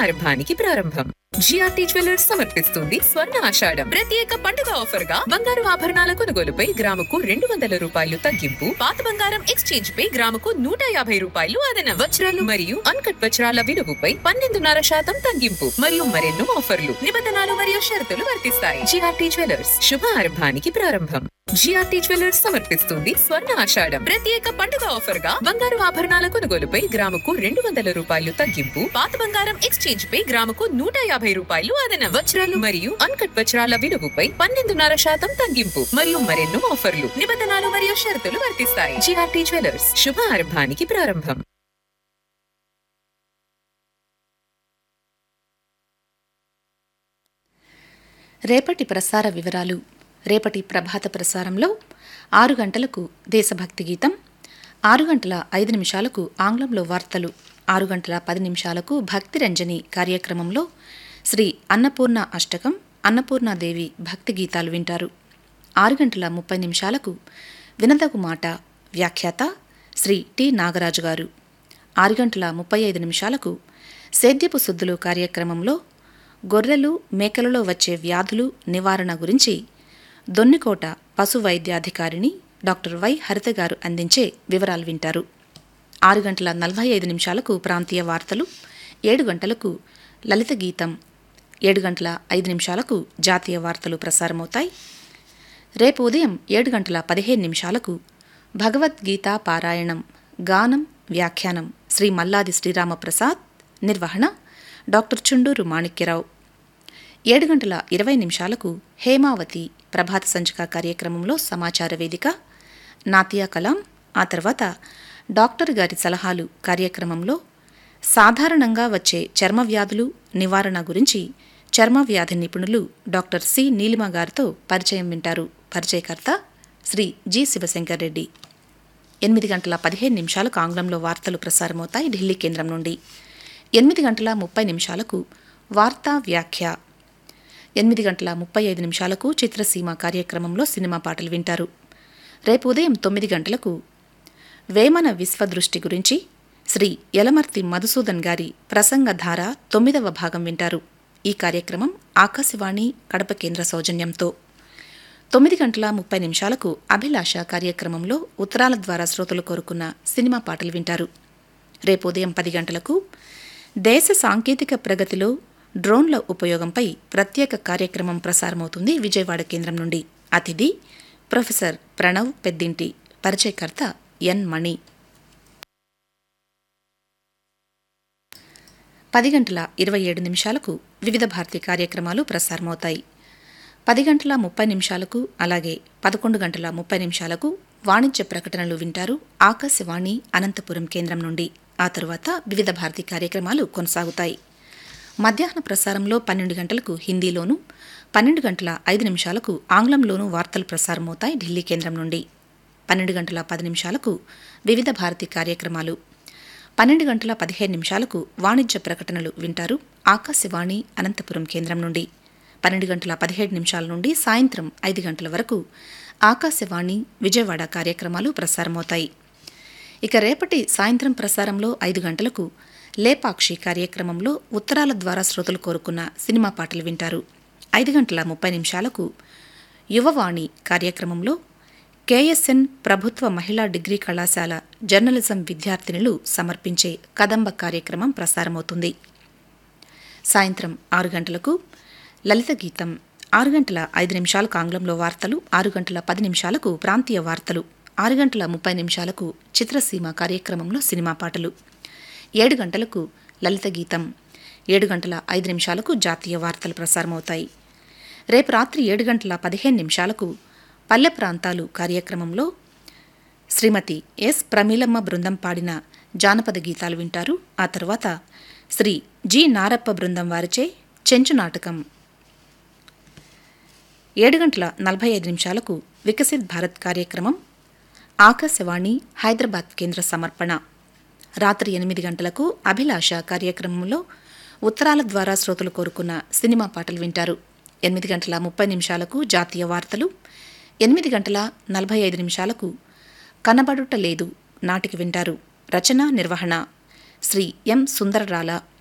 శుభారంభానికి ప్రారంభం GRT jewellers సమర్పిస్తుంది స్వర్ణ ఆషాఢం ప్రత్యేక పండుగ ఆఫర్ గా బంగారు ఆభరణాల కొనుగోలుపై గ్రాముకు రెండు వందల రూపాయలు తగ్గింపు పాత బంగారం ఎక్స్చేంజ్ పై గ్రాముకు నూట యాభై రూపాయలు అదనం వజ్రాలు మరియు అన్కట్ వజ్రాల విలువపై పన్నెండున్నర శాతం తగ్గింపు మరియు మరెన్నో ఆఫర్లు నిబంధనలు మరియు షరతులు వర్తిస్తాయి జిఆర్టీ జ్యువెలర్స్ శుభారంభానికి ప్రారంభం జిఆర్టీ జ్యువెలర్స్ సమర్పిస్తుంది స్వర్ణ ఆషాఢం ప్రత్యేక పండుగ ఆఫర్ గా బంగారు ఆభరణాల కొనుగోలుపై గ్రాముకు రెండు వందల రూపాయలు తగ్గింపు పాత బంగారం ఎక్స్చేంజ్ పై గ్రాముకు నూట యాభై రూపాయలు అదనం వజ్రాలు మరియు అన్కట్ వజ్రాల విలువపై పన్నెండున్నర శాతం తగ్గింపు మరియు మరెన్నో ఆఫర్లు నిబంధనలు మరియు షరతులు వర్తిస్తాయి జిఆర్టీ జ్యువెలర్స్ శుభారంభానికి ప్రారంభం రేపటి ప్రసార వివరాలు రేపటి ప్రభాత ప్రసారంలో ఆరు గంటలకు దేశభక్తి గీతం ఆరు గంటల ఐదు నిమిషాలకు ఆంగ్లంలో వార్తలు ఆరు గంటల పది నిమిషాలకు భక్తి రంజని కార్యక్రమంలో శ్రీ అన్నపూర్ణ అష్టకం అన్నపూర్ణాదేవి భక్తి గీతాలు వింటారు ఆరు గంటల ముప్పై నిమిషాలకు వినదగు మాట వ్యాఖ్యాత శ్రీ టి నాగరాజు గారు ఆరు గంటల ముప్పై ఐదు నిమిషాలకు సేద్యపు శుద్ధులు కార్యక్రమంలో గొర్రెలు మేకలలో వచ్చే వ్యాధులు నివారణ గురించి దొన్నికోట పశు వైద్యాధికారిని డాక్టర్ వై హరిత గారు అందించే వివరాలు వింటారు ఆరు గంటల నలభై ఐదు నిమిషాలకు ప్రాంతీయ వార్తలు ఏడు గంటలకు లలిత గీతం ఏడు గంటల ఐదు నిమిషాలకు జాతీయ వార్తలు ప్రసారమవుతాయి రేపు ఉదయం ఏడు గంటల పదిహేను నిమిషాలకు భగవద్గీత పారాయణం గానం వ్యాఖ్యానం శ్రీ మల్లాది శ్రీరామప్రసాద్ నిర్వహణ డాక్టర్ చుండూరు మాణిక్యరావు ఏడు గంటల ఇరవై నిమిషాలకు హేమావతి ప్రభాత సంచిక కార్యక్రమంలో సమాచార వేదిక నాతియా కలాం ఆ తర్వాత డాక్టర్ గారి సలహాలు కార్యక్రమంలో సాధారణంగా వచ్చే చర్మ వ్యాధులు నివారణ గురించి చర్మ వ్యాధి నిపుణులు డాక్టర్ సి నీలిమ గారితో పరిచయం వింటారు పరిచయకర్త శ్రీ జి శివశంకర్ రెడ్డి ఎనిమిది గంటల పదిహేను నిమిషాలకు ఆంగ్లంలో వార్తలు ప్రసారమవుతాయి ఢిల్లీ కేంద్రం నుండి ఎనిమిది గంటల ముప్పై నిమిషాలకు వార్తా వ్యాఖ్య ఎనిమిది గంటల ముప్పై ఐదు నిమిషాలకు చిత్రసీమ కార్యక్రమంలో సినిమా పాటలు వింటారు రేపు ఉదయం తొమ్మిది గంటలకు వేమన విశ్వదృష్టి గురించి శ్రీ యలమర్తి మధుసూదన్ గారి ప్రసంగధార తొమ్మిదవ భాగం వింటారు ఈ కార్యక్రమం ఆకాశవాణి కడప కేంద్ర సౌజన్యంతో తొమ్మిది గంటల ముప్పై నిమిషాలకు అభిలాష కార్యక్రమంలో ఉత్తరాల ద్వారా శ్రోతలు కోరుకున్న సినిమా పాటలు వింటారు రేపు ఉదయం పది గంటలకు దేశ సాంకేతిక ప్రగతిలో డ్రోన్ల ఉపయోగంపై ప్రత్యేక కార్యక్రమం ప్రసారమవుతుంది విజయవాడ కేంద్రం నుండి అతిథి ప్రొఫెసర్ ప్రణవ్ పెద్దింటి పరిచయకర్త ఎన్ మణి పది గంటల ఇరవై ఏడు నిమిషాలకు వివిధ భారతి కార్యక్రమాలు ప్రసారమవుతాయి పది గంటల ముప్పై నిమిషాలకు అలాగే పదకొండు గంటల ముప్పై నిమిషాలకు వాణిజ్య ప్రకటనలు వింటారు ఆకాశవాణి అనంతపురం కేంద్రం నుండి ఆ తరువాత వివిధ భారతి కార్యక్రమాలు కొనసాగుతాయి మధ్యాహ్న ప్రసారంలో పన్నెండు గంటలకు హిందీలోను పన్నెండు గంటల ఐదు నిమిషాలకు ఆంగ్లంలోనూ వార్తలు ప్రసారమవుతాయి ఢిల్లీ కేంద్రం నుండి పన్నెండు గంటల పది నిమిషాలకు వివిధ భారతి కార్యక్రమాలు పన్నెండు గంటల పదిహేను నిమిషాలకు వాణిజ్య ప్రకటనలు వింటారు ఆకాశవాణి అనంతపురం కేంద్రం నుండి పన్నెండు గంటల పదిహేడు నిమిషాల నుండి సాయంత్రం ఐదు గంటల వరకు ఆకాశవాణి విజయవాడ కార్యక్రమాలు ప్రసారమవుతాయి ఇక రేపటి సాయంత్రం ప్రసారంలో ఐదు గంటలకు లేపాక్షి కార్యక్రమంలో ఉత్తరాల ద్వారా శ్రోతలు కోరుకున్న సినిమా పాటలు వింటారు ఐదు గంటల ముప్పై నిమిషాలకు యువవాణి కార్యక్రమంలో కేఎస్ఎన్ ప్రభుత్వ మహిళా డిగ్రీ కళాశాల జర్నలిజం విద్యార్థినులు సమర్పించే కదంబ కార్యక్రమం ప్రసారమవుతుంది సాయంత్రం ఆరు గంటలకు లలిత గీతం ఆరు గంటల ఐదు నిమిషాలకు ఆంగ్లంలో వార్తలు ఆరు గంటల పది నిమిషాలకు ప్రాంతీయ వార్తలు ఆరు గంటల ముప్పై నిమిషాలకు చిత్రసీమ కార్యక్రమంలో సినిమా పాటలు ఏడు గంటలకు లలిత గీతం ఏడు గంటల ఐదు నిమిషాలకు జాతీయ వార్తలు ప్రసారమవుతాయి రేపు రాత్రి ఏడు గంటల పదిహేను నిమిషాలకు పల్లె ప్రాంతాలు కార్యక్రమంలో శ్రీమతి ఎస్ ప్రమీలమ్మ బృందం పాడిన జానపద గీతాలు వింటారు ఆ తర్వాత శ్రీ జి నారప్ప బృందం వారిచే చెంచు నాటకం ఏడు గంటల నలభై ఐదు నిమిషాలకు వికసిత్ భారత్ కార్యక్రమం ఆకాశవాణి హైదరాబాద్ కేంద్ర సమర్పణ రాత్రి ఎనిమిది గంటలకు అభిలాష కార్యక్రమంలో ఉత్తరాల ద్వారా శ్రోతలు కోరుకున్న సినిమా పాటలు వింటారు ఎనిమిది గంటల ముప్పై నిమిషాలకు జాతీయ వార్తలు ఎనిమిది గంటల నలభై ఐదు నిమిషాలకు కనబడుట లేదు నాటికి వింటారు రచన నిర్వహణ శ్రీ ఎం సుందరరాల